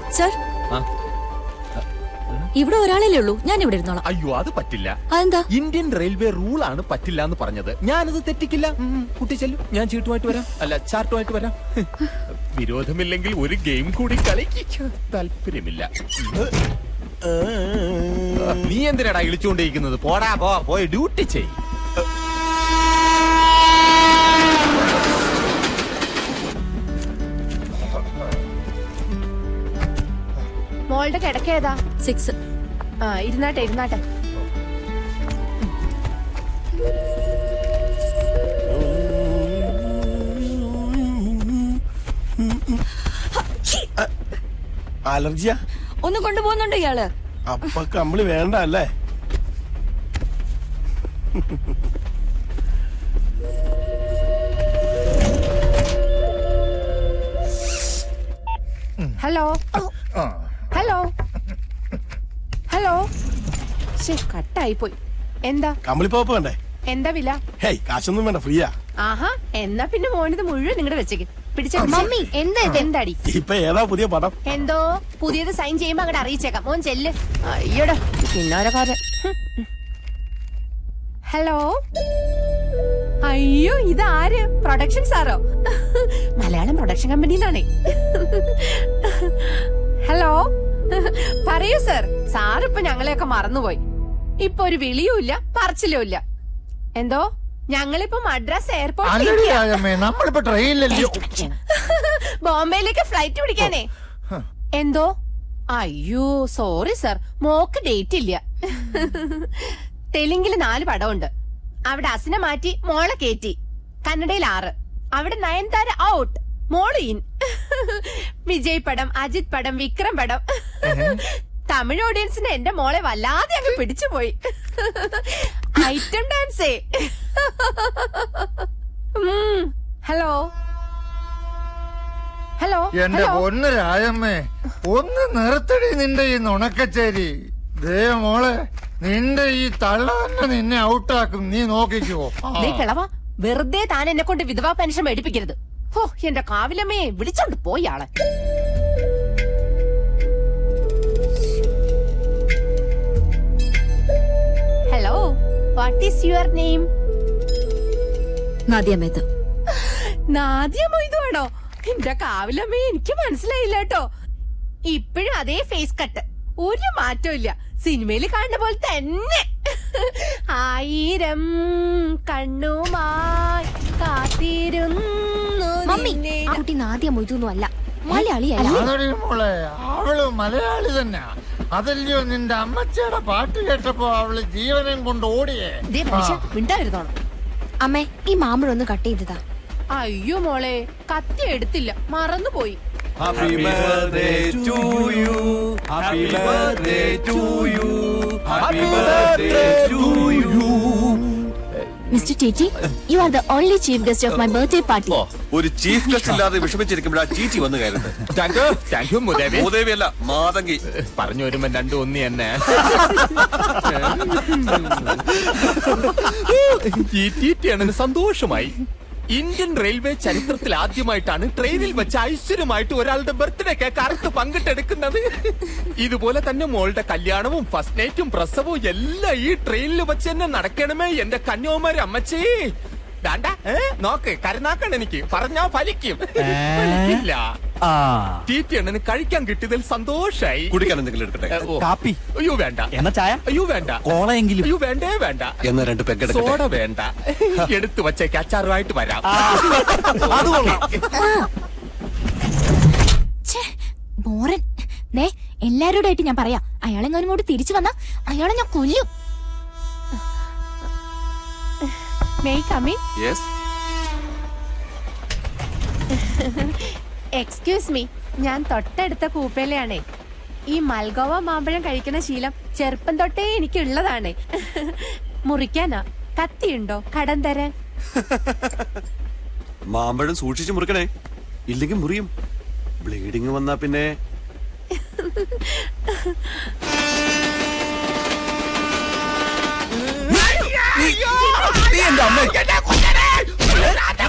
Sir ആ. ഇവിടെ ഒരാളല്ലേ ഉള്ളൂ ഞാൻ ഇവിടെ ഇരുന്നോളാം അയ്യോ അത് പറ്റില്ല അതെന്താ ഇന്ത്യൻ റെയിൽവേ റൂൾ ആണ് പറ്റില്ല എന്ന് പറഞ്ഞത് ഞാനത് തെറ്റിക്കില്ല ഉം, കുട്ടി ചെല്ലു ഞാൻ ചീട്ടുമായിട്ട് വരാം അല്ല ചാർട്ടുമായിട്ട് വരാം വിരോധമില്ലെങ്കിൽ ഒരു ഗെയിം കൂടി കളിക്ക് താല്പര്യമില്ല നീ എന്തിനാടാ ഇളിച്ചുകൊണ്ടിരിക്കുന്നത് പോടാ പോ പോയി ഡ്യൂട്ടി ചെയ് മോളുടെ കിടക്ക ഏതാ സിക്സ് ആ ഇരുന്നാട്ടെ ഇരുന്നാട്ടെ അലർജിയാ ഒന്ന് കൊണ്ടുപോകുന്നുണ്ട് ഇയാള് അപ്പൊ കമ്പിളി വേണ്ട അല്ലേ ഹലോ ഹലോ ഹലോ ശേ കട്ടായി പോയി എന്താ കമ്പിളി പോപ്പ് വേണ്ടേ എന്താ വില ഹേയ് കാശൊന്നും വേണ്ട ഫ്രീയാ ആഹാ എന്നാ പിന്നെ മോനിത് മുഴുവൻ നിങ്ങളുടെ വെച്ചേക്ക് പിടിച്ച മമ്മി എന്താ ഇത് എന്താടി ഇപ്പൊ ഏതാ പുതിയ പടം എന്തോ പുതിയത് സൈൻ ചെയ്യുമ്പോ അങ്ങോട്ട് അറിയിച്ചേക്കാം മോൻ ചെല്ല് അയ്യോടാ പിന്നോരക്കാരൻ ഹലോ അയ്യോ ഇതാര് പ്രൊഡക്ഷൻ സാറോ മലയാളം പ്രൊഡക്ഷൻ കമ്പനിന്നാണേ ഹലോ പറയൂ സർ സാർ ഇപ്പൊ ഞങ്ങളെയൊക്കെ മറന്നുപോയി ഇപ്പൊ ഒരു വിളിയുമില്ല പറച്ചിലും ഇല്ല എന്തോ ഞങ്ങളിപ്പോ മദ്രാസ് എയർപോർട്ടിൽ നമ്മളിപ്പോ ട്രെയിനിലല്ലേ ബോംബെയിലേക്ക് ഫ്ലൈറ്റ് പിടിക്കാനേ എന്തോ അയ്യോ സോറി സർ മോക്ക് ഡേറ്റ് ഇല്ല തെലുങ്കില് നാല് പടമുണ്ട് അവിടെ അസിന മാറ്റി മോളെ കേറ്റി കന്നഡയിൽ ആറ് അവിടെ നയൻതാര ഔട്ട് മോള് ഇൻ വിജയ് പടം അജിത് പടം വിക്രം പടം തമിഴ് ഓഡിയൻസിന് എന്റെ മോളെ വല്ലാതെ അങ്ങ് പിടിച്ചുപോയി ഐറ്റം ഡാൻസേ ഉം. ഹലോ ഹലോ എന്റെ ഹലോ പൊന്ന് രാജമ്മേ ഒന്ന് നിർത്തടി നിന്റെ ഈ നുണക്കച്ചേരി ദേ മോളെ നിന്റെ ഈ തള്ള തന്നെ നിന്നെ ഔട്ടാക്കും നീ നോക്കിക്കോ ആ. ദേ കിളവ വെറുതെ താൻ എന്നെ കൊണ്ട് വിധവാ പെൻഷൻ മേടിപ്പിക്കരുത് ഹോ എന്റെ കാവിലമ്മയെ വിളിച്ചോണ്ട് പോയി ആളെ hello what is your name Nadia Mehta Nadia മൊയ്തുവാണോ എന്റെ കാവിലമ്മയെ എനിക്ക് മനസ്സിലായില്ല കേട്ടോ ഇപ്പോഴും അതേ ഫേസ് കട്ട് ഒരു മാറ്റവും ഇല്ല സിനിമയിൽ കാണുന്ന പോലെ തന്നെ ആയിരം കണ്ണുമായി കാത്തിരുന്നു മമ്മി നിന്നെ. ആ കുട്ടി നാദ്യ മൊയ്തൊന്നും അല്ല മലയാളിയല്ല അതെടി മോളെ അവള് മലയാളി തന്നെ അതല്ലയോ നിന്റെ അമ്മച്ചയുടെ പാട്ട് കേട്ടപ്പോ അവള് ജീവനം കൊണ്ട് ഓടിയേ ദേ മനുഷ്യ മിണ്ടായിരുന്നോണം അമ്മേ ഈ മാമ്പഴം ഒന്ന് കട്ട് ചെയ്തതാ അയ്യോ മോളെ കത്തി എടുത്തില്ല മറന്നുപോയി Happy birthday to you. Happy birthday to you. Happy birthday to you. Mister ചേച്ചി you are the only chief guest of my birthday party ഒരു ചീഫ് ഗസ്റ്റ് ഇല്ലാതെ വിഷമിച്ചിരിക്കുമ്പോഴാ ചീച്ചി വന്നു കയറുന്നത് thank you thank you Moodevi Bhudevi അല്ല മാതങ്കി പറഞ്ഞു വരുമ്പോ രണ്ടും ഒന്നി തന്നെ ഈ ടീറ്റിയാണെന്ന് സന്തോഷമായി ഇന്ത്യൻ റെയിൽവേ ചരിത്രത്തിൽ ആദ്യമായിട്ടാണ് ട്രെയിനിൽ വെച്ച് ഐശ്വര്യമായിട്ട് ഒരാളുടെ ബർത്ത്ഡേ കേക്ക് അറുത്ത് പങ്കിട്ടെടുക്കുന്നത് ഇതുപോലെ തന്നെ മോളുടെ കല്യാണവും ഫസ്റ്റ് നൈറ്റും പ്രസവവും എല്ലാം ഈ ട്രെയിനിൽ വെച്ച് തന്നെ നടക്കണമേ എന്റെ കന്യാകുമാരി അമ്മച്ചേ ദാണ്ടാ, ഏ? നോക്ക് കരുനാക്കണം എനിക്ക് പറഞ്ഞാ ഫലിക്കും ഫലിക്കില്ല ടീറ്റി എണ്ണന് കഴിക്കാൻ കിട്ടിയതിൽ സന്തോഷായി കുടിക്കാൻ എന്തെങ്കിലും എടുക്കട്ടെ ഏ, ഓ. കാപ്പി അയ്യോ വേണ്ട എന്ന ചായ അയ്യോ വേണ്ട കോളയെങ്കിലും അയ്യോ വേണ്ടേ വേണ്ട എന്നാ രണ്ട് പെഗ് സോഡ എടുക്കട്ടെ വേണ്ട എടുത്തു വച്ചേക്ക് അച്ചാറുമായിട്ട് വരാം അത് കൊള്ളാം ബോറൻ ദേ എല്ലാരോടായിട്ട് ഞാൻ പറയാം അയാളെങ്ങാനും ഇങ്ങോട്ട് തിരിച്ചു വന്നാ അയാളെ ഞാൻ കൊല്ലും may coming yes excuse me ഞാൻ തൊട്ടടുത്ത കൂപ്പയിലാണേ ഈ മൽഗോവ മാമ്പഴം കഴിക്കുന്ന ശീലം ചെറുപ്പം തൊട്ടേ എനിക്കുള്ളതാണ് മുറിക്കാനാ കത്തിയുണ്ടോ കടം തരാൻ മാമ്പഴം സൂക്ഷിച്ച് മുറിക്കണേ ഇല്ലെങ്കിൽ മുറിയും ബ്ലീഡിങ് വന്നാ പിന്നെ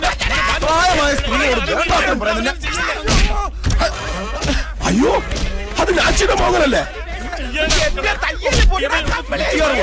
അയ്യോ അത് നാച്ചിയുടെ മോഹനല്ലേ എന്റെ തയ്യല് പൊടിയുടെ കമ്മലെ.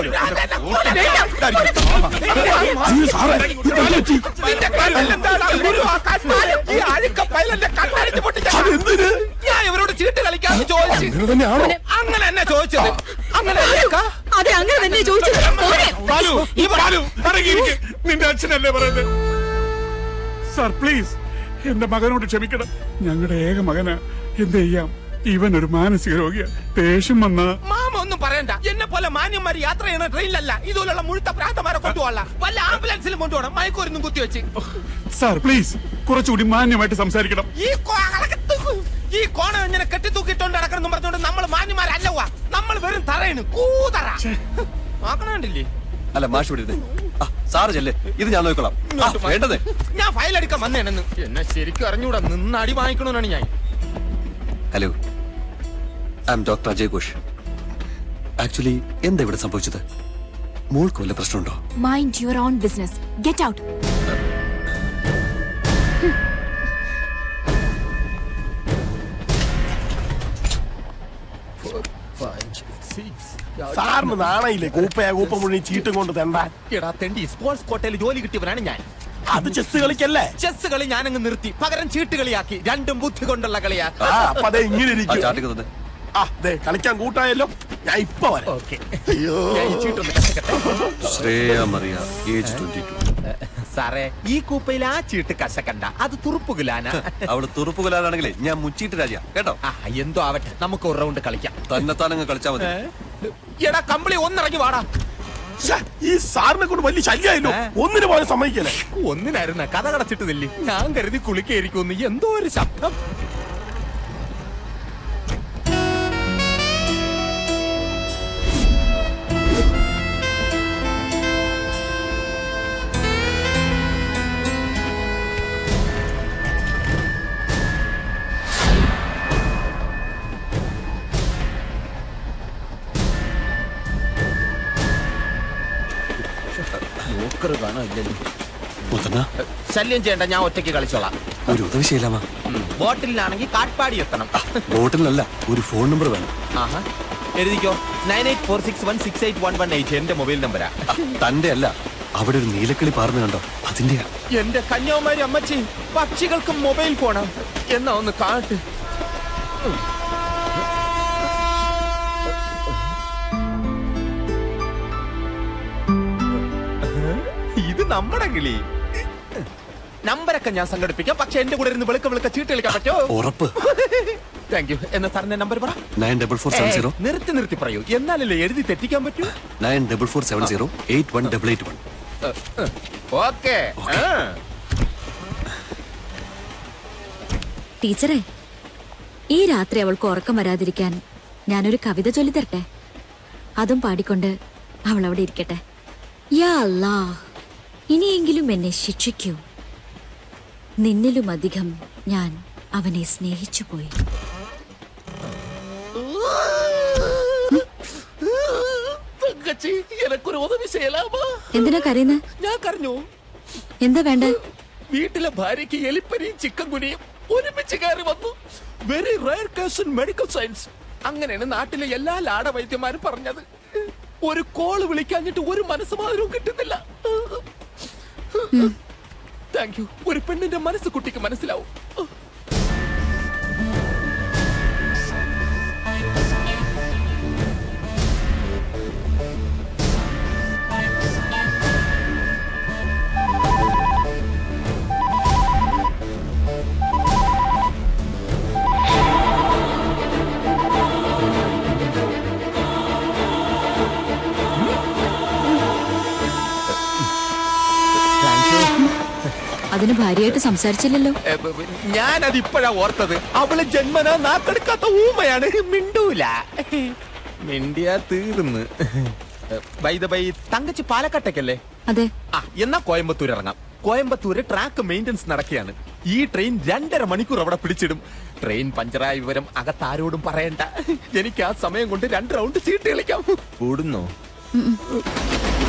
അയ്യോ സാറേ ഇത് എന്ത് പറ്റി? നിന്റെ കണ്ണിലെന്താടാ ഗുരു ആ കണ്ണാടി? ഈ അഴുക്കപ്പയലെന്റെ കണ്ണടിച്ച് പൊട്ടിച്ച അതെന്തിന് ഞാൻ ഇവരോട് ചീട്ട് കളിക്കാന്ന് ചോദിച്ചു അങ്ങനെ തന്നെയാണോ അങ്ങനെ തന്നെ ചോദിച്ചത് അങ്ങനെ അല്ലേക്കാ? അതെ അങ്ങനെ തന്നെ ചോദിച്ചത് മോനെ ബാലു ഈ ബാലു ഇറങ്ങിയിരിക്ക് നിന്റെ അച്ഛനല്ലേ പറയുന്നത് സാർ പ്ലീസ് എന്റെ മകനോട് ക്ഷമിക്കണം ഞങ്ങളുടെ ഏക മകനാ എന്ത് ചെയ്യാം ഇവൻ ഒരു മാനസിക രോഗിയാ ദേഷ്യം വന്ന മാമ ഒന്നും പറയണ്ട എന്നെ പോലെ മാന്യന്മാർ യാത്ര ചെയ്യണ ട്രെയിനിലല്ല ഇതുപോലുള്ള മുഴുത്ത പ്രാന്തമാരെ കൊണ്ടുപോകല വല്ല ആംബുലൻസിലും കൊണ്ടുപോകണം മയക്കൂരൊന്നും കുത്തിവെച്ച് സാർ പ്ലീസ് കുറച്ചുകൂടി മാന്യമായിട്ട് സംസാരിക്കണം ഈ കോ- അളകത്ത് ഈ കോണം ഇങ്ങനെ കെട്ടിത്തൂക്കിട്ടോണ്ട് നടക്കണം പറഞ്ഞോണ്ട് നമ്മൾ മാന്യന്മാരല്ലവാ നമ്മൾ വെറും തറയാണ് കൂതറ ആക്കണണ്ടില്ലേ അല്ല മാഷ് വിടരുത് ആ സാറ് ചെല്ലേ ഇത് ഞാൻ നോക്കിക്കോളാം ആ, വേണ്ടത് ഞാൻ ഫയൽ എടുക്കാൻ വന്നേണെന്ന് എന്നെ ശരിക്കും അറിഞ്ഞൂടാ നിന്ന് അടി വാങ്ങിക്കണമെന്നാണ് ഞാൻ hello I am doctor Ajay Ghosh actually എന്താ ഇവിടെ സംഭവിച്ചത് മോൾക്ക് വല്ല പ്രശ്നമുണ്ടോ mind your own business get out സാറിന് നാണയില്ലേ കൂപ്പയാ കൂപ്പ മുഴുവൻ ചീട്ടും കൊണ്ട് തെണ്ടാൻ എടാ തെണ്ടി സ്പോർട്സ് കോട്ടയിൽ ജോലി കിട്ടിയവനാണ് ഞാൻ അത് ചെസ് കളിക്കല്ലേ ചെസ് കളി ഞാനങ്ങ് നിർത്തി പകരം ചീട്ട് കളിയാക്കി രണ്ടും ബുദ്ധി കൊണ്ടുള്ള കളിയാ ആ അപ്പൊ അതെ ഇങ്ങനെ ആ ഇരിക്കും ചാട്ടിക്ക് തന്നെ ആ ദേ കളിക്കാൻ കൂട്ടായല്ലോ ഞാൻ ഇപ്പൊ വരാം ഓക്കെ അയ്യോ ഞാൻ ഈ ചീട്ടൊന്ന് കശക്കട്ടെ. Shreya Maria age twenty two സാറേ ഈ കൂപ്പയിൽ ആ ചീട്ട് കശക്കണ്ട അത് തുറുപ്പുകുലാന അവള് തുറുപ്പുകൊലാണെങ്കിലേ ഞാൻ മുച്ചീട്ട് രാജ കേട്ടോ ആ എന്തോ ആവട്ടെ നമുക്ക് ഒരു റൗണ്ട് കളിക്കാം തന്നെത്താനങ്ങ് കളിച്ചാ മതി എടാ കമ്പിളി ഒന്നിറങ്ങി വാടാ ശ്ശെ, ഈ സാറിനെ കൊണ്ട് വലിയ ശല്യായല്ലോ ഒന്നിനു പോലും സമ്മതിക്കല്ലേ ഒന്നിനായിരുന്ന കഥ കടച്ചിട്ട് നില്ലേ ഞാൻ കരുതി കുളിക്കായിരിക്കും എന്തോ ഒരു ശബ്ദം മുത്തണ്ണ ശല്യം ചെയ്യണ്ട ഞാൻ ഒറ്റയ്ക്ക് കളിച്ചോളാം ഒരു ഉദവി ചെയ്യലാമാ ബോട്ടിലാണെങ്കിൽ കാട്പാടി എത്തണം ബോട്ടിലല്ല ഒരു ഫോൺ നമ്പർ വേണം ആഹാ എഴുതിക്കോ nine eight four six one six eight one one eight എന്റെ മൊബൈൽ നമ്പരാ ആ, തന്റെ അല്ല അവിടെ ഒരു നീലക്കിളി പാർന്നു കണ്ടോ അതിന്റെയാ എന്റെ കന്യാകുമാരി അമ്മച്ചി പക്ഷികൾക്ക് മൊബൈൽ ഫോണാ എന്നാ ഒന്ന് കാട്ട് ഇത് നമ്മുടെ കിളി നമ്പരൊക്കെ ഞാൻ സംഘടിപ്പിക്കാം പക്ഷെ എന്റെ കൂടെ ഇരുന്ന് വെളുക്ക വെളുക്ക ചീട്ട് കളിക്കാൻ പറ്റോ ഉറപ്പ് താങ്ക് യു എന്നാ സാറിന്റെ നമ്പർ പറ nine double four seven zero ഏയ്, നിർത്തി നിർത്തി പറയൂ എന്നാലല്ലേ എഴുതി തെറ്റിക്കാൻ പറ്റൂ nine double four seven zero eight one double eight one okay ടീച്ചറെ ഈ രാത്രി അവൾക്ക് ഉറക്കം വരാതിരിക്കാൻ ഞാനൊരു കവിത ചൊല്ലിത്തരട്ടെ അതും പാടിക്കൊണ്ട് അവൾ അവിടെ ഇരിക്കട്ടെ യാ അല്ലാ ഇനിയെങ്കിലും എന്നെ ശിക്ഷിക്കൂ നിന്നിലുമധികം ഞാൻ അവനെ സ്നേഹിച്ചു പോയി എനക്കൊരു ഉദവി ചെയ്യലാമോ എന്തിനാ കരയുന്നത് ഞാൻ കരഞ്ഞു എന്താ വേണ്ട വീട്ടിലെ ഭാര്യയ്ക്ക് എലിപ്പനിയും ചിക്കൻ കുനിയും ഒരുമിച്ച് കയറി വന്നു very rare case in medical science അങ്ങനെയാണ് നാട്ടിലെ എല്ലാ ലാട വൈദ്യന്മാരും പറഞ്ഞത് ഒരു കോള് വിളിക്കാഞ്ഞിട്ട് ഒരു മനസ്സമാധാനവും കിട്ടുന്നില്ല താങ്ക് യു ഒരു പെണ്ണിന്റെ മനസ്സ് കുട്ടിക്ക് മനസ്സിലാവും അതിന് ഭാര്യയായിട്ട് സംസാരിച്ചില്ലല്ലോ ഞാനത് ഇപ്പോഴാ ഓർത്തത് അവള് ജന്മനാ നാക്കെടുക്കാത്ത ഊമയാണ് മിണ്ടൂല മിണ്ടിയാ തീർന്ന് ബൈ ദ ബൈ തങ്കച്ചി പാലക്കാട്ടേക്കല്ലേ അതെ ആ എന്നാ കോയമ്പത്തൂർ ഇറങ്ങാം കോയമ്പത്തൂര് ട്രാക്ക് മെയിൻ്റെനൻസ് നടക്കുകയാണ് ഈ ട്രെയിൻ രണ്ടര മണിക്കൂർ അവിടെ പിടിച്ചിടും ട്രെയിൻ പഞ്ചറായ വിവരം അകത്താരോടും പറയണ്ട എനിക്ക് ആ സമയം കൊണ്ട് രണ്ട് റൗണ്ട് ചീട്ട് കളിക്കാം കൂടുന്നോ